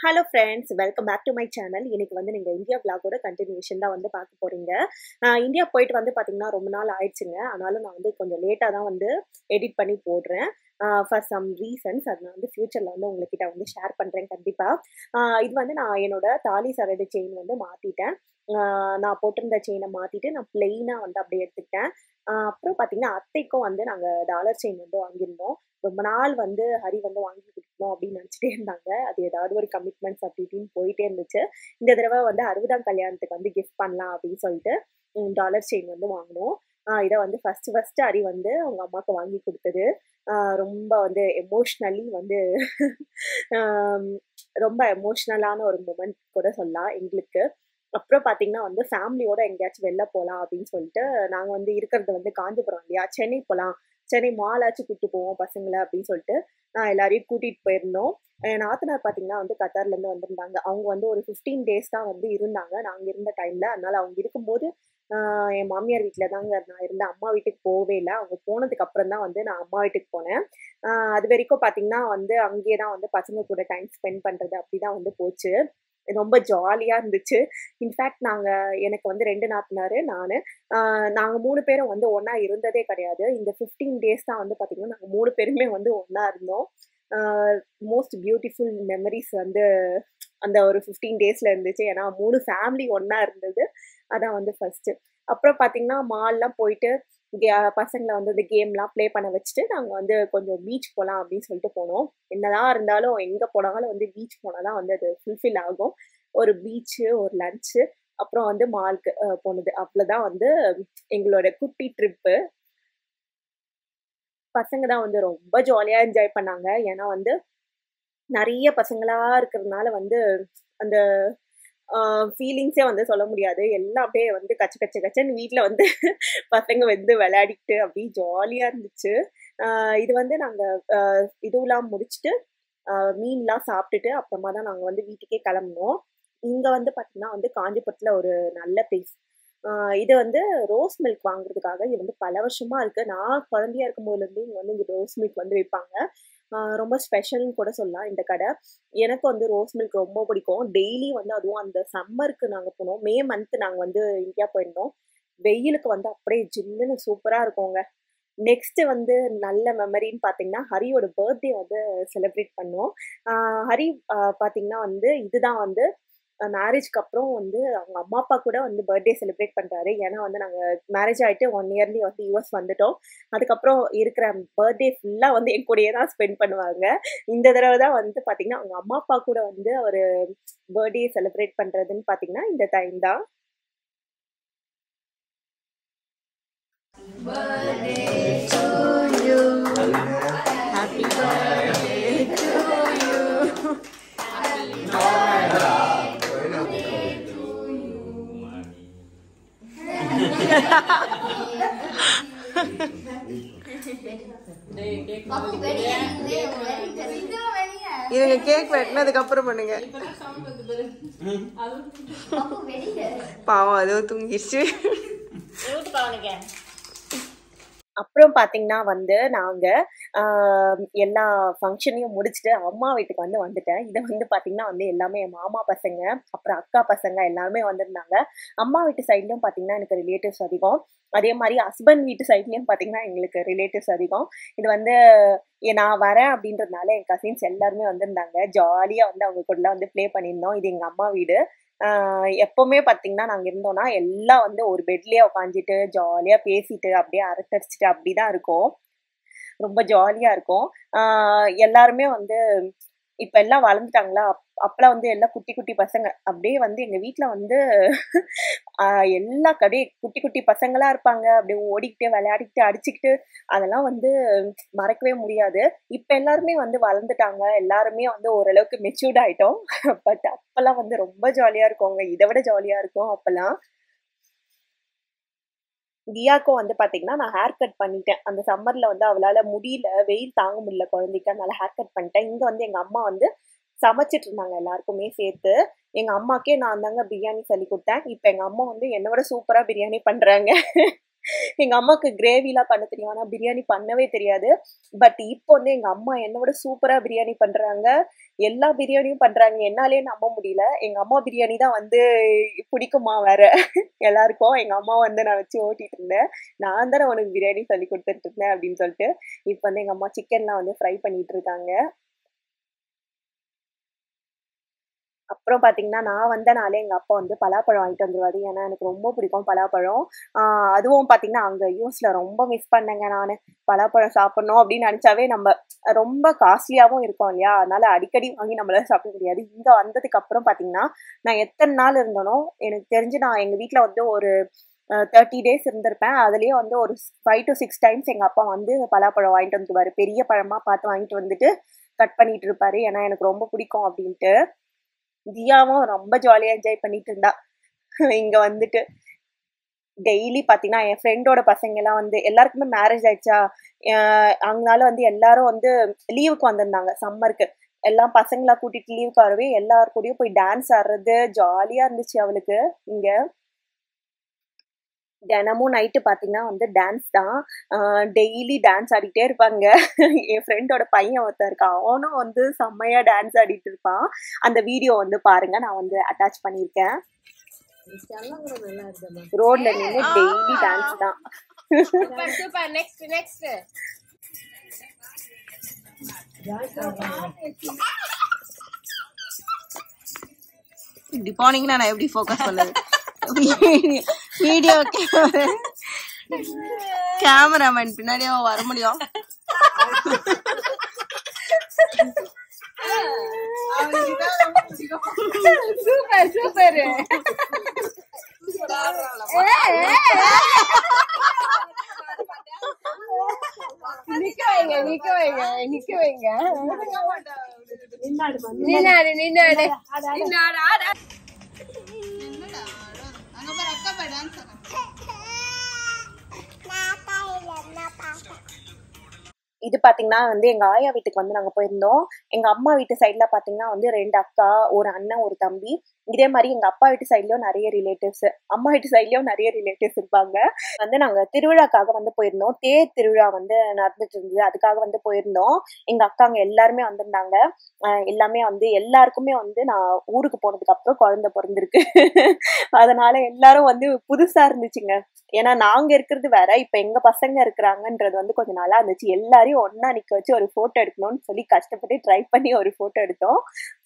Hello friends welcome back to my channel இன்னைக்கு வந்து நீங்கள் இந்தியா விளாகோட கண்டினியூஷன் தான் வந்து பார்க்க போகிறீங்க இந்தியா போயிட்டு வந்து பார்த்தீங்கன்னா ரொம்ப நாள் ஆயிடுச்சுங்க ஆனாலும் நான் வந்து கொஞ்சம் லேட்டாக தான் வந்து எடிட் பண்ணி போடுறேன் ஃபார் சம் ரீசன்ஸ் அது நான் வந்து ஃப்யூச்சரில் வந்து உங்ககிட்ட வந்து ஷேர் பண்ணுறேன் கண்டிப்பாக இது வந்து நான் என்னோட தாலி சரடு செயின் வந்து மாற்றிட்டேன் நான் போட்டிருந்த செயினை மாற்றிட்டு நான் பிளெயினாக வந்து அப்படியே எடுத்துக்கிட்டேன் அப்புறம் பார்த்தீங்கன்னா அத்தைக்கும் வந்து நாங்கள் டாலர் செயின் வந்து வாங்கியிருந்தோம் ரொம்ப நாள் வந்து ஹரி வந்து வாங்கி கொடுக்கணும் அப்படின்னு நினச்சிட்டே இருந்தாங்க அது ஏதாவது ஒரு கமிட்மெண்ட்ஸ் அப்படி இப்படின்னு போயிட்டே இருந்துச்சு இந்த தடவை வந்து அறுபதாம் கல்யாணத்துக்கு வந்து கிஃப்ட் பண்ணலாம் அப்படின்னு சொல்லிட்டு டாலர் செயின் வந்து வாங்கினோம் இதை வந்து ஃபஸ்ட்டு ஃபஸ்ட்டு ஹரி வந்து அவங்க அம்மாவுக்கு வாங்கி கொடுத்தது ரொம்ப வந்து எமோஷ்னலி வந்து ரொம்ப எமோஷ்னலான ஒரு மூமெண்ட் கூட சொல்லலாம் எங்களுக்கு அப்புறம் பார்த்தீங்கன்னா வந்து ஃபேமிலியோட எங்கேயாச்சும் வெளில போகலாம் அப்படின்னு சொல்லிட்டு நாங்கள் வந்து இருக்கிறது வந்து காஞ்சிபுரம் இல்லையா சென்னை போகலாம் சென்னை மாலாச்சும் கூப்பிட்டு போவோம் பசங்களை அப்படின்னு சொல்லிட்டு நான் எல்லாரையும் கூட்டிகிட்டு போயிருந்தோம் என் நாத்தனார் பார்த்தீங்கன்னா வந்து கத்தார்லேருந்து வந்திருந்தாங்க அவங்க வந்து ஒரு ஃபிஃப்டீன் டேஸ் தான் வந்து இருந்தாங்க நாங்கள் இருந்த டைமில் அதனால் அவங்க இருக்கும்போது என் மாமியார் வீட்டில் தாங்க நான் இருந்தேன் அம்மா வீட்டுக்கு போகவே இல்லை அவங்க போனதுக்கு அப்புறம் தான் வந்து நான் அம்மா வீட்டுக்கு போனேன் அது வரைக்கும் பார்த்தீங்கன்னா வந்து அங்கேயே தான் வந்து பசங்க கூட டைம் ஸ்பெண்ட் பண்ணுறது அப்படி தான் வந்து போச்சு ரொம்ப ஜாலியாக இருந்துச்சு இன்ஃபேக்ட் நாங்கள் எனக்கு வந்து ரெண்டு நாத்தினார் நான் நாங்கள் மூணு பேரும் வந்து ஒன்றா இருந்ததே கிடையாது இந்த ஃபிஃப்டீன் டேஸ் தான் வந்து பார்த்திங்கன்னா நாங்கள் மூணு பேருமே வந்து ஒன்றா இருந்தோம் மோஸ்ட் பியூட்டிஃபுல் மெமரிஸ் வந்து அந்த ஒரு ஃபிஃப்டீன் டேஸில் இருந்துச்சு ஏன்னா மூணு ஃபேமிலி ஒன்றா இருந்தது அதான் வந்து ஃபஸ்ட்டு அப்புறம் பார்த்திங்கன்னா மால்லாம் போயிட்டு பசங்களை வந்து இந்த கேம்லாம் ப்ளே பண்ண வச்சுட்டு நாங்கள் வந்து கொஞ்சம் பீச் போகலாம் அப்படின்னு சொல்லிட்டு போனோம் என்னதான் இருந்தாலும் எங்கே போனாலும் வந்து பீச் போனால் தான் வந்து அது ஃபுல்ஃபில் ஆகும் ஒரு பீச்சு ஒரு லஞ்சு அப்புறம் வந்து மால்க்கு போனது அவ்வளோதான் வந்து எங்களோட குட்டி ட்ரிப்பு பசங்க தான் வந்து ரொம்ப ஜாலியாக என்ஜாய் பண்ணாங்க ஏன்னா வந்து நிறைய பசங்களா இருக்கிறதுனால வந்து அந்த ஃபீலிங்ஸே வந்து சொல்ல முடியாது எல்லாம் அப்படியே வந்து கச்ச கச்ச கச்சன்னு வீட்டில் வந்து பசங்க வந்து விளையாடிட்டு அப்படியே ஜாலியாக இருந்துச்சு இது வந்து நாங்கள் இதுவெல்லாம் முடிச்சுட்டு மீன்லாம் சாப்பிட்டுட்டு அப்புறமா தான் நாங்கள் வந்து வீட்டுக்கே கிளம்புனோம் இங்கே வந்து பார்த்திங்கன்னா வந்து காஞ்சிபுரத்தில் ஒரு நல்ல பிளேஸ் இது வந்து ரோஸ் மில்க் வாங்குறதுக்காக இது வந்து பல வருஷமா இருக்கு நான் குழந்தையா இருக்கும் போதுலேருந்து இங்கே வந்து இங்கே ரோஸ் மில்க் வந்து விற்பாங்க ரொம்ப ஸ்பெஷல்னு கூட சொல்லலாம் இந்த கடை எனக்கு வந்து ரோஸ் மில்க் ரொம்ப பிடிக்கும் டெய்லி வந்து அதுவும் அந்த சம்மருக்கு நாங்கள் போனோம் மே மந்த் நாங்கள் வந்து இந்தியா போயிருந்தோம் வெயிலுக்கு வந்து அப்படியே ஜில்லுன்னு சூப்பராக இருக்குங்க நெக்ஸ்ட் வந்து நல்ல மெமரின்னு பார்த்தீங்கன்னா ஹரியோட பர்த்டே வந்து செலிப்ரேட் பண்ணோம் ஹரி பார்த்தீங்கன்னா வந்து இதுதான் வந்து மேரேஜ்க்கு அப்புறம் வந்து அவங்க அம்மா அப்பா கூட வந்து பர்த்டே செலிப்ரேட் பண்ணுறாரு ஏன்னா வந்து நாங்கள் மேரேஜ் ஆகிட்டு ஒன் இயர்லி வந்து யூஎஸ் வந்துட்டோம் அதுக்கப்புறம் இருக்கிற பர்த்டே ஃபுல்லாக வந்து என் கூடயே தான் ஸ்பெண்ட் பண்ணுவாங்க இந்த தடவை தான் வந்து பார்த்தீங்கன்னா அவங்க அம்மா அப்பா கூட வந்து ஒரு பர்த்டே செலிப்ரேட் பண்ணுறதுன்னு பார்த்தீங்கன்னா இந்த டைம் தான் Birthday to you. Happy birthday to you. Happy birthday to you. இருங்க கேக் வெட்டினதுக்கு அப்புறம் பண்ணுங்க பாவம் அதுவும் தூங்கிடுச்சு அப்புறம் பார்த்தீங்கன்னா வந்து நாங்கள் எல்லா ஃபங்க்ஷனையும் முடிச்சுட்டு அம்மா வீட்டுக்கு வந்து வந்துட்டேன் இதை வந்து பார்த்தீங்கன்னா வந்து எல்லாமே என் மாமா பசங்க அப்புறம் அக்கா பசங்க எல்லாருமே வந்திருந்தாங்க அம்மா வீட்டு சைட்லையும் பார்த்தீங்கன்னா எனக்கு ரிலேட்டிவ்ஸ் அதிகம் அதே மாதிரி ஹஸ்பண்ட் வீட்டு சைட்லேயும் பார்த்தீங்கன்னா எங்களுக்கு ரிலேட்டிவ்ஸ் அதிகம் இது வந்து நான் வரேன் அப்படின்றதுனால என் கசின்ஸ் எல்லாருமே வந்திருந்தாங்க ஜாலியாக வந்து அவங்க கூடலாம் வந்து ப்ளே பண்ணியிருந்தோம் இது எங்கள் அம்மா வீடு எப்போவுமே பார்த்தீங்கன்னா நாங்கள் இருந்தோம்னா எல்லாம் வந்து ஒரு பெட்லேயே உட்காந்துட்டு ஜாலியாக பேசிட்டு அப்படியே அரட்டடிச்சிட்டு அப்படி தான் இருக்கும் ரொம்ப ஜாலியாக இருக்கும் எல்லாருமே வந்து இப்போ எல்லாம் வளர்ந்துட்டாங்களா அப்பெல்லாம் வந்து எல்லாம் குட்டி குட்டி பசங்க அப்படியே வந்து எங்கள் வீட்டில் வந்து எல்லா கடையே குட்டி குட்டி பசங்களாக இருப்பாங்க அப்படியே ஓடிக்கிட்டு விளையாடிக்கிட்டு அடிச்சுக்கிட்டு அதெல்லாம் வந்து மறக்கவே முடியாது இப்போ எல்லாருமே வந்து வளர்ந்துட்டாங்க எல்லாருமே வந்து ஓரளவுக்கு மெச்சூர்ட் ஆகிட்டோம் பட் அப்போல்லாம் வந்து ரொம்ப ஜாலியாக இருக்கும்ங்க இதை விட ஜாலியாக இருக்கும் அப்போல்லாம் தியாக்கும் வந்து பார்த்தீங்கன்னா நான் ஹேர் கட் பண்ணிட்டேன் அந்த சம்மரில் வந்து அவளால் முடியல வெயில் தாங்க முடியல குழந்தைக்கு அதனால ஹேர் கட் பண்ணிட்டேன் இங்கே வந்து எங்கள் அம்மா வந்து சமைச்சிட்டு இருந்தாங்க எல்லாருக்குமே சேர்த்து எங்கள் அம்மாக்கே நான் தாங்க பிரியாணி சொல்லி கொடுத்தேன் இப்போ எங்கள் அம்மா வந்து என்னோட சூப்பராக பிரியாணி பண்ணுறாங்க எங்க அம்மாக்கு கிரேவிலாம் பண்ண தெரியும் ஆனா பிரியாணி பண்ணவே தெரியாது பட் இப்போ வந்து எங்க அம்மா என்னை விட சூப்பரா பிரியாணி பண்றாங்க எல்லா பிரியாணியும் பண்றாங்க என்னாலே நம்ப முடியல எங்க அம்மா பிரியாணி தான் வந்து பிடிக்குமா வேற எல்லாருக்கும் எங்க அம்மா வந்து நான் வச்சு ஓட்டிட்டு இருந்தேன் நான் தானே உனக்கு பிரியாணி சொல்லி கொடுத்துட்டு இருந்தேன் அப்படின்னு சொல்லிட்டு இப்போ வந்து எங்க அம்மா சிக்கன்லாம் வந்து ஃப்ரை பண்ணிட்டு இருக்காங்க அப்புறம் பாத்தீங்கன்னா நான் வந்தனாலே எங்க அப்பா வந்து பலாப்பழம் வாங்கிட்டு வந்துருவாரு ஏன்னா எனக்கு ரொம்ப பிடிக்கும் பலாப்பழம் ஆஹ் அதுவும் பாத்தீங்கன்னா அங்க யூஎஸ்ல ரொம்ப மிஸ் பண்ணேங்க நான் பலாப்பழம் சாப்பிடணும் அப்படின்னு நினைச்சாவே நம்ம ரொம்ப காஸ்ட்லியாவும் இருக்கும் இல்லையா அதனால அடிக்கடி வாங்கி நம்மளால சாப்பிட முடியாது இங்க வந்ததுக்கு அப்புறம் பாத்தீங்கன்னா நான் எத்தனை நாள் இருந்தனோ எனக்கு தெரிஞ்சு நான் எங்க வீட்ல வந்து ஒரு தேர்ட்டி டேஸ் இருந்திருப்பேன் அதுலயே வந்து ஒரு ஃபைவ் டு சிக்ஸ் டைம்ஸ் எங்க அப்பா வந்து பலாப்பழம் வாங்கிட்டு வந்துருவாரு பெரிய பழமா பார்த்து வாங்கிட்டு வந்துட்டு கட் பண்ணிட்டு இருப்பாரு ஏன்னா எனக்கு ரொம்ப பிடிக்கும் அப்படின்ட்டு தியாவும் ரொம்ப ஜாலியா என்ஜாய் பண்ணிட்டு இருந்தா இங்க வந்துட்டு டெய்லி பாத்தீங்கன்னா என் ஃப்ரெண்டோட பசங்க எல்லாம் வந்து எல்லாருக்குமே மேரேஜ் ஆயிடுச்சா அஹ் அதனால வந்து எல்லாரும் வந்து லீவுக்கு வந்திருந்தாங்க சம்மருக்கு எல்லாம் பசங்களா கூட்டிட்டு லீவுக்கு வரவே எல்லார் கூடயும் போய் டான்ஸ் ஆடுறது ஜாலியா இருந்துச்சு அவளுக்கு இங்க தினமும் நைட்டு பாத்தீங்கன்னா வந்து டான்ஸ் தான் டெய்லி டான்ஸ் ஆடிட்டே இருப்பாங்க என் ஃப்ரெண்டோட பையன் ஒருத்தன் இருக்கான் அவனும் வந்து செம்மையா டான்ஸ் ஆடிட்டு இருப்பான் அந்த வீடியோ வந்து பாருங்க நான் வந்து அட்டாச் பண்ணியிருக்கேன் ரோட்ல நின்று டெய்லி டான்ஸ் தான் சூப்பர் சூப்பர் நெக்ஸ்ட் நெக்ஸ்ட் இப்படி போனீங்கன்னா நான் எப்படி ஃபோக்கஸ் பண்ணது வீடியோ கேமராமேன் பின்னாடியே வர முடியும் சூப்பர் சூப்பர் நிக்க வைங்க நிக்க வைங்க நிக்க வைங்க நின்னாடு நின்னாடு நின்னாடு ஆடு இது பாத்தீங்கன்னா வந்து எங்க ஆயா வீட்டுக்கு வந்து நாங்க போயிருந்தோம் எங்க அம்மா வீட்டு சைட்ல பாத்தீங்கன்னா வந்து ரெண்டு அக்கா ஒரு அண்ணன் ஒரு தம்பி இதே மாதிரி எங்க அப்பா வீட்டு சைட்லயும் நிறைய ரிலேட்டிவ்ஸ் அம்மா வீட்டு சைட்லயும் நிறைய ரிலேட்டிவ்ஸ் இருப்பாங்க வந்து நாங்க திருவிழாக்காக வந்து போயிருந்தோம் தேர் திருவிழா வந்து நடந்துட்டு இருந்தது அதுக்காக வந்து போயிருந்தோம் எங்க அக்காங்க எல்லாருமே வந்திருந்தாங்க அஹ் எல்லாமே வந்து எல்லாருக்குமே வந்து நான் ஊருக்கு போனதுக்கு அப்புறம் குழந்தை பிறந்திருக்கு அதனால எல்லாரும் வந்து புதுசா இருந்துச்சுங்க ஏன்னா நாங்க இருக்கிறது வேற இப்ப எங்க பசங்க இருக்கிறாங்கன்றது வந்து கொஞ்சம் நல்லா இருந்துச்சு எல்லாரையும் ஒண்ணா நிக்க வச்சு ஒரு போட்டோ எடுக்கணும்னு சொல்லி கஷ்டப்பட்டு ட்ரை பண்ணி ஒரு போட்டோ எடுத்தோம்